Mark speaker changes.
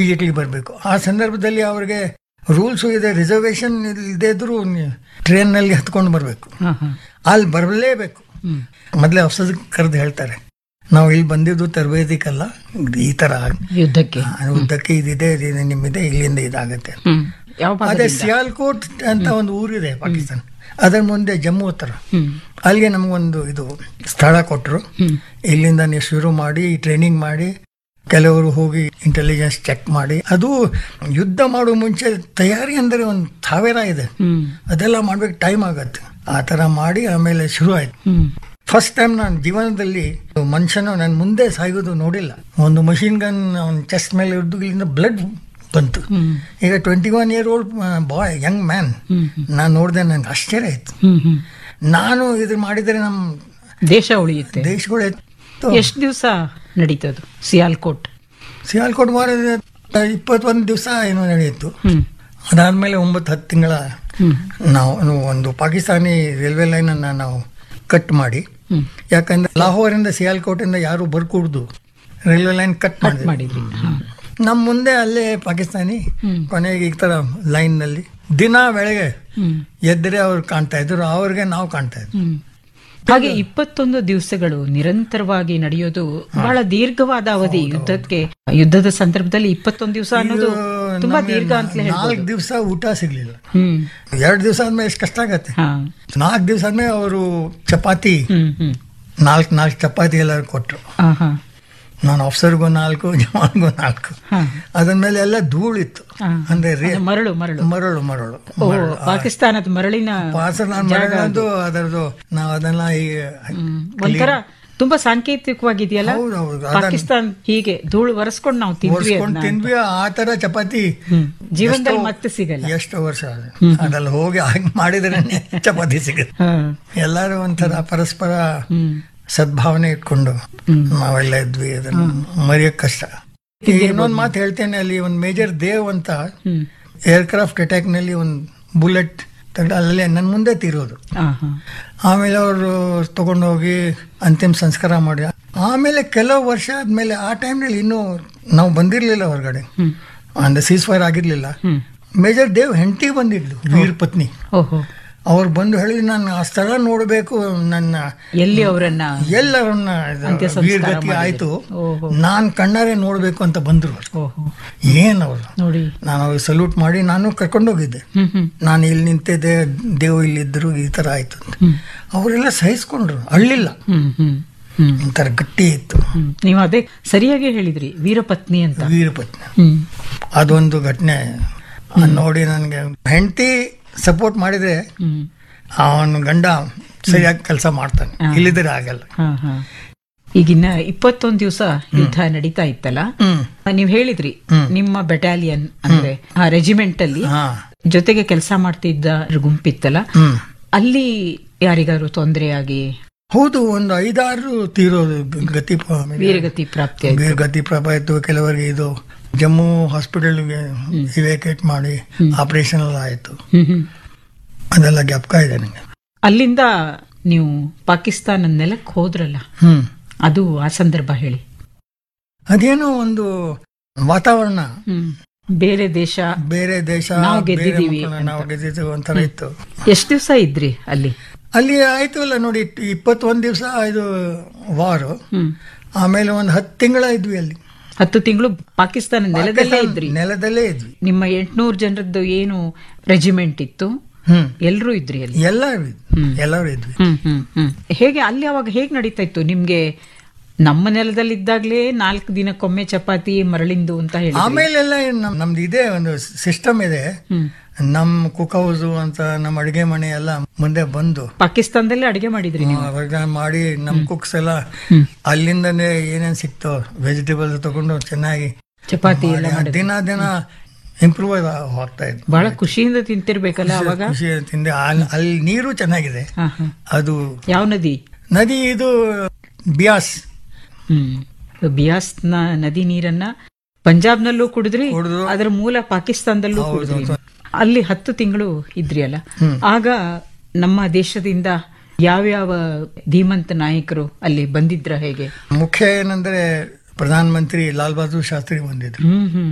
Speaker 1: Immediately ಬರಬೇಕು ಆ ಸಂದರ್ಭದಲ್ಲಿ ಅವ್ರಿಗೆ ರೂಲ್ಸು ಇದೆ ರಿಸರ್ವೇಶನ್ ಇಲ್ಲದೇ ಇದ್ರೂ ಟ್ರೈನ್ನಲ್ಲಿ ಹತ್ಕೊಂಡು ಬರಬೇಕು
Speaker 2: ಹಾ ಹಾ
Speaker 1: ಅಲ್ಲಿ ಬರಲೇಬೇಕು
Speaker 2: ಹ್ಮ್
Speaker 1: ಮೊದಲೇ ಔಷಧ ಕರೆದು ಹೇಳ್ತಾರೆ ನಾವು ಇಲ್ಲಿ ಬಂದಿದ್ದು ತರಬೇತಿಕಲ್ಲ ಈ ಥರ
Speaker 2: ಯುದ್ಧಕ್ಕೆ
Speaker 1: ಆ, ಉದ್ದಕ್ಕೆ ಇದಿದೆ ಇದು ನಿಮ್ಮಿದೆ ಇಲ್ಲಿಂದ ಇದಾಗುತ್ತೆ
Speaker 2: ಹ್ಮ್ ಯಾವ
Speaker 1: ಅದೇ
Speaker 2: ಭಾಗದಿಂದ?
Speaker 1: ಸಿಯಾಲ್ಕೋಟ್ ಅಂತ ಒಂದು ಊರಿದೆ ಪಾಕಿಸ್ತಾನ ಅದರ ಮುಂದೆ ಜಮ್ಮು ಹತ್ರ
Speaker 2: ಹ್ಮ್
Speaker 1: ಅಲ್ಲಿಗೆ ನಮಗೊಂದು ಇದು ಸ್ಥಳ ಕೊಟ್ಟರು
Speaker 2: ಹ್ಮ್
Speaker 1: ಇಲ್ಲಿಂದ ನೀವು ಶುರು ಮಾಡಿ ಟ್ರೈನಿಂಗ್ ಮಾಡಿ ಕೆಲವರು ಹೋಗಿ ಇಂಟೆಲಿಜೆನ್ಸ್ ಚೆಕ್ ಮಾಡಿ ಅದು ಯುದ್ಧ ಮಾಡುವ ಮುಂಚೆ ತಯಾರಿ ಅಂದರೆ ಒಂದು ಸಾವಿರ ಇದೆ
Speaker 2: ಹ್ಮ್
Speaker 1: ಅದೆಲ್ಲ ಮಾಡ್ಬೇಕು ಟೈಮ್ ಆಗತ್ತೆ ಆ ಥರ ಮಾಡಿ ಆಮೇಲೆ ಶುರು ಆಯ್ತು
Speaker 2: ಹ್ಮ್
Speaker 1: ಫಸ್ಟ್ ಟೈಮ್ ನಾನು ಜೀವನದಲ್ಲಿ ಮನುಷ್ಯನ ನನ್ನ ಮುಂದೆ ಸಾಯೋದು ನೋಡಿಲ್ಲ ಒಂದು ಮಷಿನ್ ಗನ್ ಅವನ ಚೆಸ್ಟ್ ಮೇಲೆ ಹಿಡಿದು ಇಲ್ಲಿಂದ ಬ್ಲಡ್ ಬಂತು
Speaker 2: ಹ್ಮ್
Speaker 1: ಈಗ twenty one year old boy young man
Speaker 2: ಹ್ಮ್
Speaker 1: ನಾನು ನೋಡಿದೆ ನನಗೆ ಆಶ್ಚರ್ಯ ಆಯ್ತು
Speaker 2: ಹ್ಮ್ ಹ್ಮ್
Speaker 1: ನಾನು ಇದು ಮಾಡಿದರೆ ನಮ್ಮ
Speaker 2: ದೇಶ ಉಳಿಯುತ್ತೆ
Speaker 1: ದೇಶಗಳು
Speaker 2: ಎಷ್ಟು ದಿವಸ ನಡೀತದು ಸಿಯಾಲ್ಕೋಟ್
Speaker 1: ಸಿಯಾಲ್ಕೋಟ್ ಮಾರಿದ ಇಪ್ಪತ್ತೊಂದು ದಿವಸ ಏನೋ ನಡೆಯಿತು
Speaker 2: ಹ್ಮ್
Speaker 1: ಅದಾದಮೇಲೆ ಒಂಬತ್ತು ಹತ್ತು ತಿಂಗಳ
Speaker 2: ಹ್ಮ್
Speaker 1: ನಾವು ಒಂದು ಪಾಕಿಸ್ತಾನಿ ರೈಲ್ವೆ ಲೈನನ್ನು ನಾವು ಕಟ್ ಮಾಡಿ
Speaker 2: ಹ್ಮ್
Speaker 1: ಯಾಕಂದ್ರೆ ಲಾಹೋರಿಂದ ಸಿಯಾಲ್ಕೋಟಿಂದ ಯಾರು ಬರ್ಕೂಡ್ದು ರೈಲ್ವೆ ಲೈನ್ ಕಟ್ ಮಾಡಿದ್ವಿ
Speaker 2: ಮಾಡಿದ್ರಿ ಹಾ.
Speaker 1: ನಮ್ಮ ಮುಂದೆ ಅಲ್ಲೇ ಪಾಕಿಸ್ತಾನಿ
Speaker 2: ಹ್ಮ್.
Speaker 1: ಕೊನೆಗೆ ಈ ಥರ ಲೈನ್ನಲ್ಲಿ ದಿನ ಬೆಳಗ್ಗೆ
Speaker 2: ಹ್ಮ್
Speaker 1: ಎದ್ದರೆ ಅವ್ರು ಕಾಣ್ತಾ ಇದ್ರು ಅವ್ರಿಗೆ ನಾವು ಕಾಣ್ತಾ ಇದ್ವಿ
Speaker 2: ಹ್ಮ್ ಹಾಗೆ ಇಪ್ಪತ್ತೊಂದು ದಿವಸಗಳು ನಿರಂತರವಾಗಿ ನಡೆಯೋದು ಬಹಳ ದೀರ್ಘವಾದ ಅವಧಿ ಯುದ್ಧಕ್ಕೆ ಯುದ್ಧದ ಸಂದರ್ಭದಲ್ಲಿ ಇಪ್ಪತ್ತೊಂದು ದಿವಸ ಅನ್ನೋದು ತುಂಬಾ ದೀರ್ಘ ಅಂತಲೇ
Speaker 1: ನಾಲ್ಕು
Speaker 2: ಹೇಳ್ಬೋದು
Speaker 1: ದಿವಸ ಊಟ ಸಿಗ್ಲಿಲ್ಲ
Speaker 2: ಹ್ಮ್
Speaker 1: ಎರಡು ದಿವಸ ಆದ್ಮೇಲೆ ಎಷ್ಟು ಕಷ್ಟ ಆಗತ್ತೆ
Speaker 2: ಹಾ
Speaker 1: ನಾಲ್ಕು ದಿವಸ ಆದ್ಮೇಲೆ ಅವರು ಚಪಾತಿ
Speaker 2: ಹ್ಮ್ ಹ್ಮ್
Speaker 1: ನಾಲ್ಕು ನಾಲ್ಕು ಚಪಾತಿ ಎಲ್ಲರೂ ಕೊಟ್ಟರು
Speaker 2: ಹಾ ಹಾ
Speaker 1: ನಾನು ಆಫೀಸರ್ಗೂ ನಾಲ್ಕು ಜವಾನ್ಗೂ ನಾಲ್ಕು
Speaker 2: ಹಾ
Speaker 1: ಅದಾದ್ಮೇಲೆ ಎಲ್ಲ ಧೂಳಿತ್ತು
Speaker 2: ಹಾ.
Speaker 1: ಅಂದ್ರೆ ರೇ
Speaker 2: ಅದು ಮರಳು ಮರಳು
Speaker 1: ಮರಳು ಮರಳು
Speaker 2: ಓ ಪಾಕಿಸ್ತಾನದ ಮರಳಿನ
Speaker 1: ಪಾಸ ನಾನು ಮರಳಂದು ಅದರದ್ದು ನಾವು ಅದನ್ನ ಈ
Speaker 2: ಹ್ಮ್. ಒಂಥರ ತುಂಬಾ ಸಾಂಕೇತಿಕವಾಗಿದೆಯಲ್ಲ
Speaker 1: ಹೌದು ಹೌದು ಅದನ್ನ
Speaker 2: ಪಾಕಿಸ್ತಾನ್ ಹೀಗೆ ಧೂಳು ಒರೆಸ್ಕೊಂಡು ನಾವು ತಿಂದ್ವಿ
Speaker 1: ಒರ್ಸ್ಕೊಂಡ್
Speaker 2: ಅದನ್ನ.
Speaker 1: ತಿಂದ್ವಿ ಆ ತರ ಚಪಾತಿ
Speaker 2: ಹ್ಮ್. ಜೀವನದಲ್ಲಿ
Speaker 1: ಎಷ್ಟೋ-
Speaker 2: ಮತ್ತೆ ಸಿಗಲ್ಲ
Speaker 1: ಎಷ್ಟು ವರ್ಷ ಆದ ಅದ್ರಲ್ಲಿ ಹೋಗಿ ಹಾಗೆ ಮಾಡಿದ್ರೆ ಚಪಾತಿ ಸಿಗುತ್ತೆ
Speaker 2: ಹಾ.
Speaker 1: ಎಲ್ಲರೂ ಒಂಥರ ಪರಸ್ಪರ
Speaker 2: ಹ್ಮ್
Speaker 1: ಸದ್ಭಾವನೆ ಇಟ್ಕೊಂಡು ನಾವೆಲ್ಲ ಇದ್ವಿ ಅದನ್ನ ಮರೆಯಕ್ ಕಷ್ಟ ಈಗ ಇನ್ನೊಂದು ಮಾತು ಹೇಳ್ತೇನೆ ಅಲ್ಲಿ ಒಂದು ಮೇಜರ್ ದೇವ್ ಅಂತ
Speaker 2: ಹ್ಮ್
Speaker 1: ಏರ್ಕ್ರಾಫ್ಟ್ ಅಟ್ಯಾಕ್ ನಲ್ಲಿ ಒಂದು ಬುಲೆಟ್ ತೆಗ್ದು ಅಲ್ಲೇ ನನ್ನ ಮುಂದೆ ತೀರೋದು
Speaker 2: ಹಾ ಹಾ
Speaker 1: ಆಮೇಲೆ ಅವರು ತಗೊಂಡೋಗಿ ಅಂತಿಮ ಸಂಸ್ಕಾರ ಮಾಡಿ ಆಮೇಲೆ ಕೆಲವು ವರ್ಷ ಆದ್ಮೇಲೆ ಆ ಟೈಮ್ನಲ್ಲಿ ಇನ್ನೂ ನಾವು ಬಂದಿರಲಿಲ್ಲ ಹೊರಗಡೆ
Speaker 2: ಹ್ಮ್
Speaker 1: ಅಂದ್ರೆ ಸೀಸ್ ಫೈರ್ ಆಗಿರ್ಲಿಲ್ಲ
Speaker 2: ಹ್ಮ್
Speaker 1: ಮೇಜರ್ ದೇವ್ ಹೆಂಡತಿ ಬಂದಿದ್ಲು ವೀರ್ ಪತ್ನಿ
Speaker 2: ಓಹೋ
Speaker 1: ಅವ್ರು ಬಂದು ಹೇಳಿ ನಾನು ಆ ಸ್ಥಳ ನೋಡಬೇಕು ನನ್ನ
Speaker 2: ಎಲ್ಲಿ ಅವರನ್ನ
Speaker 1: ಎಲ್ಲರನ್ನ ಇದು
Speaker 2: ಅಂತ್ಯ ಸಂಸ್ಕಾರ
Speaker 1: ವೀರ್ಗತಿ
Speaker 2: ಮಾಡಿದ್ರು.
Speaker 1: ಆಯ್ತು
Speaker 2: ಓಹೋ.
Speaker 1: ನಾನ್ ಕಣ್ಣಾರೆ ನೋಡ್ಬೇಕು ಅಂತ ಬಂದ್ರು ಅವ್ರು.
Speaker 2: ಓಹೋ
Speaker 1: ಏನ್ ಅವರು
Speaker 2: ನೋಡಿ
Speaker 1: ನಾನು ಅವ್ರಿಗೆ ಸಲ್ಯೂಟ್ ಮಾಡಿ ನಾನು ಕರ್ಕೊಂಡೋಗಿದ್ದೆ
Speaker 2: ಹ್ಮ್ ಹ್ಮ್
Speaker 1: ನಾನು ಇಲ್ಲಿ ನಿಂತಿದ್ದೆ ದೇವ್ ಇಲ್ಲಿದ್ರು ಈ ತರ ಆಯ್ತು ಅಂತ
Speaker 2: ಹ್ಮ್
Speaker 1: ಅವರೆಲ್ಲ ಸಹಿಸ್ಕೊಂಡ್ರು ಅಳ್ಳಿಲ್ಲ
Speaker 2: ಹ್ಮ್ ಹ್ಮ್ ಹ್ಮ್
Speaker 1: ಒಂಥರ ಗಟ್ಟಿ ಇತ್ತು
Speaker 2: ಹ್ಮ್ ನೀವು ಅದೇ ಸರಿಯಾಗಿ ಹೇಳಿದ್ರಿ ವೀರಪತ್ನಿ ಅಂತ
Speaker 1: ವೀರಪತ್ನಿ
Speaker 2: ಹ್ಮ್
Speaker 1: ಅದೊಂದು ಘಟನೆ ಅದ್ ನೋಡಿ ನನಗೆ ಹೆಂಡತಿ ಸಪೋರ್ಟ್ ಮಾಡಿದ್ರೆ
Speaker 2: ಹ್ಮ್
Speaker 1: ಅವನ ಗಂಡ ಸರಿಯಾಗಿ ಕೆಲಸ ಮಾಡ್ತಾನೆ ಇಲ್ಲಿದ್ರೆ ಆಗಲ್ಲ
Speaker 2: ಹಾ ಹಾ ಈಗಿನ್ನ ಇಪ್ಪತ್ತೊಂದು ದಿವಸ ಯುದ್ಧ ನಡೀತಾ ಇತ್ತಲ್ಲ
Speaker 1: ಹ್ಮ್
Speaker 2: ನೀವ್ ಹೇಳಿದ್ರಿ ನಿಮ್ಮ ಬೆಟಾಲಿಯನ್ ಅಂದ್ರೆ ಆ ರೆಜಿಮೆಂಟ್ ಅಲ್ಲಿ
Speaker 1: ಹಾ
Speaker 2: ಜೊತೆಗೆ ಕೆಲಸ ಮಾಡ್ತಿದ್ದ ಗುಂಪಿತ್ತಲ್ಲ
Speaker 1: ಹ್ಮ್
Speaker 2: ಅಲ್ಲಿ ಯಾರಿಗಾರು ತೊಂದರೆ ಆಗಿ
Speaker 1: ಹೌದು ಒಂದು ಐದಾರು ತೀರೋದು ಗತಿ
Speaker 2: ವೀರಗತಿ ಪ್ರಾಪ್ತಿ ಆಯ್ತು
Speaker 1: ಗತಿ ಪ್ರಭಾವಿತು ಕೆಲವರಿಗೆ ಇದು ಜಮ್ಮು ಹಾಸ್ಪಿಟಲ್ಗೆ ಇವ್ಯಾಕ್ಯುಯೇಟ್ ಮಾಡಿ ಆಪರೇಷನ್ ಎಲ್ಲ ಆಯಿತು
Speaker 2: ಹ್ಮ್ ಹ್ಮ್
Speaker 1: ಅದೆಲ್ಲ ಜ್ಞಾಪಕ ಇದೆ ನನಗೆ
Speaker 2: ಅಲ್ಲಿಂದ ನೀವು ಪಾಕಿಸ್ತಾನ ನೆಲಕ್ಕೆ ಹೋದ್ರಲ್ಲ
Speaker 1: ಹ್ಮ್
Speaker 2: ಅದು ಆ ಸಂದರ್ಭ ಹೇಳಿ
Speaker 1: ಅದೇನೋ ಒಂದು ವಾತಾವರಣ
Speaker 2: ಹ್ಮ್ ಬೇರೆ ದೇಶ
Speaker 1: ಬೇರೆ ದೇಶ
Speaker 2: ನಾವು
Speaker 1: ಬೇರೆ
Speaker 2: ಗೆದ್ದಿದ್ದೀವಿ
Speaker 1: ಮಕ್ಕಳನ್ನ ನಾವು ಗೆದ್ದಿದ್ದೀವಿ ಒಂಥರ ಇತ್ತು
Speaker 2: ಎಷ್ಟ್ ದಿವಸ ಇದ್ರಿ ಅಲ್ಲಿ
Speaker 1: ಅಲ್ಲಿ ಆಯ್ತು ಅಲ್ಲ ನೋಡಿ ಇಪ್ಪತ್ತೊಂದು ದಿವಸ ಇದು ವಾರು
Speaker 2: ಹ್ಮ್
Speaker 1: ಆಮೇಲೆ ಒಂದು ಹತ್ತು ತಿಂಗಳ ಇದ್ವಿ ಅಲ್ಲಿ
Speaker 2: ಹತ್ತು ತಿಂಗಳು ಪಾಕಿಸ್ತಾನ ನೆಲದಲ್ಲೇ ಇದ್ರಿ
Speaker 1: ನೆಲದಲ್ಲೇ ಇದ್ವಿ
Speaker 2: ನಿಮ್ಮ ಎಂಟ್ನೂರು ಜನರದ್ದು ಏನು ರೆಜಿಮೆಂಟ್ ಇತ್ತು
Speaker 1: ಹ್ಮ್
Speaker 2: ಎಲ್ರೂ ಇದ್ರಿ ಅಲ್ಲಿ
Speaker 1: ಎಲ್ಲರೂ ಇದ್ವಿ ಎಲ್ಲರೂ ಇದ್ವಿ
Speaker 2: ಹ್ಮ್ ಹ್ಮ್ ಹ್ಮ್ ಹೇಗೆ ಅಲ್ಲಿ ಅವಾಗ ಹೇಗೆ ನಡೀತಾ ಇತ್ತು ನಿಮ್ಗೆ ನಮ್ಮ ನೆಲದಲ್ಲಿದ್ದಾಗ್ಲೇ ನಾಲ್ಕು ದಿನಕ್ಕೊಮ್ಮೆ ಚಪಾತಿ ಮರಳಿಂದು ಅಂತ ಹೇಳಿ
Speaker 1: ಆಮೇಲೆಲ್ಲ ನಮ್ ನಮ್ದು ಇದೆ ಒಂದು ಸಿಸ್ಟಮ್ ಇದೆ
Speaker 2: ಹ್ಮ್
Speaker 1: ನಮ್ ಕುಕ್ ಹೌಸ್ ಅಂತ ನಮ್ಮ ಅಡಿಗೆ ಮನೆ ಎಲ್ಲ ಮುಂದೆ ಬಂದು
Speaker 2: ಪಾಕಿಸ್ತಾನದಲ್ಲೇ ಅಡಿಗೆ ಮಾಡಿದ್ರಿ ನೀವು
Speaker 1: ಅವಾಗ ಮಾಡಿ ನಮ್ ಕುಕ್ಸ್ ಎಲ್ಲ ಅಲ್ಲಿಂದನೇ ಏನೇನ್ ಸಿಕ್ತೋ ವೆಜಿಟೇಬಲ್ಸ್ ತಗೊಂಡು ಚೆನ್ನಾಗಿ
Speaker 2: ಚಪಾತಿ ಎಲ್ಲ
Speaker 1: ಮಾಡಿ
Speaker 2: ಮಾಡಿದ್ರಿ
Speaker 1: ದಿನ ದಿನ ಇಂಪ್ರೂವ್ ಹೋಗ್ತಾ ಇದ್ವಿ
Speaker 2: ಬಹಳ ಖುಷಿಯಿಂದ ತಿಂತಿರ್ಬೇಕಲ್ಲ ಅವಾಗ
Speaker 1: ಖುಷಿ ತಿಂದೆ ಅಲ್- ಅಲ್ಲಿ ನೀರು ಚೆನ್ನಾಗಿದೆ
Speaker 2: ಹಾ ಹಾ
Speaker 1: ಅದು
Speaker 2: ಯಾವ ನದಿ
Speaker 1: ನದಿ ಇದು ಬಿಯಾಸ್
Speaker 2: ಹ್ಮ್ ಬಿಯಾಸ್ನ ನದಿ ನೀರನ್ನ ಪಂಜಾಬ್ನಲ್ಲೂ ಕುಡಿದ್ರಿ
Speaker 1: ಕುಡ್ದು.
Speaker 2: ಅದರ ಮೂಲ ಪಾಕಿಸ್ತಾನದಲ್ಲೂ
Speaker 1: ಹೌದು,
Speaker 2: ಕುಡಿದ್ರಿ
Speaker 1: ಹೌದು.
Speaker 2: ಅಲ್ಲಿ ಹತ್ತು ತಿಂಗಳು ಇದ್ರಿ ಅಲ್ಲ ಆಗ ನಮ್ಮ ದೇಶದಿಂದ ಯಾವ್ಯಾವ ಧೀಮಂತ ನಾಯಕರು ಅಲ್ಲಿ ಬಂದಿದ್ರ ಹೇಗೆ
Speaker 1: ಮುಖ್ಯ ಏನಂದ್ರೆ ಪ್ರಧಾನ ಮಂತ್ರಿ ಲಾಲ್ ಬಹದ್ದೂರ್ ಶಾಸ್ತ್ರಿ ಬಂದಿದ್ರು
Speaker 2: ಹ್ಮ್ ಹ್ಮ್